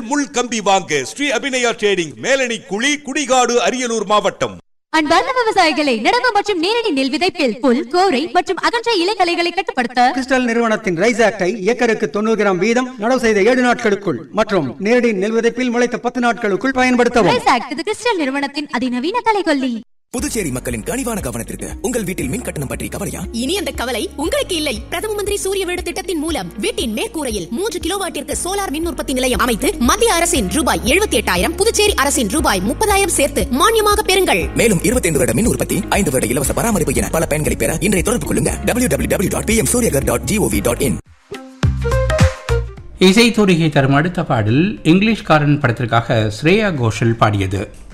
முள் கம்பி வாங்க ஸ்ரீ அபிநயா ட்ரேடிங் மேலணி குழி குடிகாடு அரியலூர் மாவட்டம் அன்பார்ந்த விவசாயிகளை நடவு மற்றும் நேரடி நெல் விதைப்பில் புல் கோரை மற்றும் அகன்ற இலைகளைகளை கட்டுப்படுத்த கிறிஸ்டல் நிறுவனத்தின் ரைஸ் ஆக்டை ஏக்கருக்கு தொண்ணூறு கிராம் வீதம் நடவு செய்த ஏழு நாட்களுக்குள் மற்றும் நேரடி நெல் விதைப்பில் முளைத்த பத்து நாட்களுக்குள் பயன்படுத்தவும் ரைஸ் ஆக்ட் இது கிறிஸ்டல் நிறுவனத்தின் அதிநவீன கலைகொல்லி புதுச்சேரி மக்களின் கனிவான கவனத்திற்கு உங்கள் வீட்டில் மின் கட்டணம் பற்றி கவலையா இனி அந்த கவலை உங்களுக்கு இல்லை பிரதம மந்திரி சூரிய வீடு திட்டத்தின் மூலம் வீட்டின் மேற்கூரையில் மூன்று கிலோவாட்டிற்கு சோலார் மின் உற்பத்தி நிலையம் அமைத்து மத்திய அரசின் ரூபாய் எழுபத்தி எட்டாயிரம் புதுச்சேரி அரசின் ரூபாய் முப்பதாயிரம் சேர்த்து மானியமாக பெறுங்கள் மேலும் 25 வருட மின் உற்பத்தி ஐந்து வருட இலவச பராமரிப்பு என பல பயன்களை பெற இன்றைய தொடர்பு கொள்ளுங்க W W W dot P M Suryaghar dot gov dot in இசைத்தூரிகை தரும் அடுத்த பாடல் இங்கிலீஷ்காரன் படத்திற்காக ஸ்ரேயா கோஷல் பாடியது